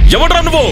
ఎవడ్రా నువ్వు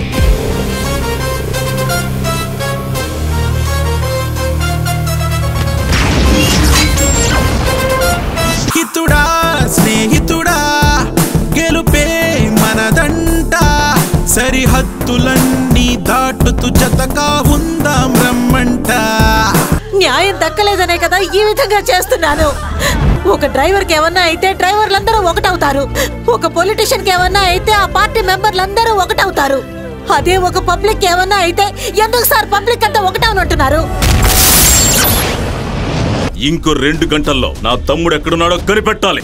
హితుడా స్నేహితుడా గెలుపే మనదంట సరిహద్దులన్నీ దాటుతూ జతగా ఉందాం రమ్మంట న్యాయం దక్కలేదనే కదా ఈ విధంగా చేస్తున్నాను ఒక డ్రైవర్ కి ఏమన్నా అయితే డ్రైవర్లందరూ ఒకటవుతారు ఒక పొలిటీషియన్ కి ఏమన్నా అయితే ఆ పార్టీ మెంబర్లందరూ ఒకటవుతారు అదే ఒక పబ్లిక్ ఏమన్నా అయితే ఎందుకు సార్ పబ్లిక్ అంతా ఒకటవనంటున్నారు ఇంకో రెండు గంటల్లో నా తమ్ముడు ఎక్కడున్నాడో కనిపెట్టాలి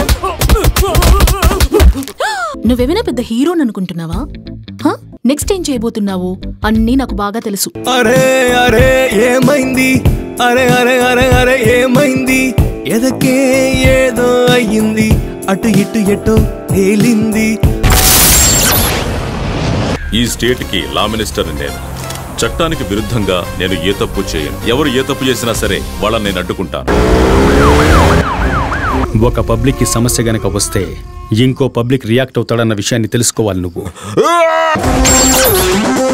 నువ్వేమైనా పెద్ద హీరోని అనుకుంటున్నావా హ? నెక్స్ట్ ఏం చేయబోతున్నావు అన్నీ నాకు బాగా తెలుసు అరే అరే ఏమైంది అరే అరే అరే అరే ఏమైంది ఎదకే ఏదో అయ్యింది అటు ఇటు ఎటో తేలింది ఈ స్టేట్ కి లా మినిస్టర్ నేను చట్టానికి విరుద్ధంగా నేను ఏ తప్పు చేయను ఎవరు ఏ తప్పు చేసినా సరే వాళ్ళని నేను అడ్డుకుంటాను ఒక పబ్లిక్ కి సమస్య గనక వస్తే ఇంకో పబ్లిక్ రియాక్ట్ అవుతాడన్న విషయాన్ని తెలుసుకోవాలి నువ్వు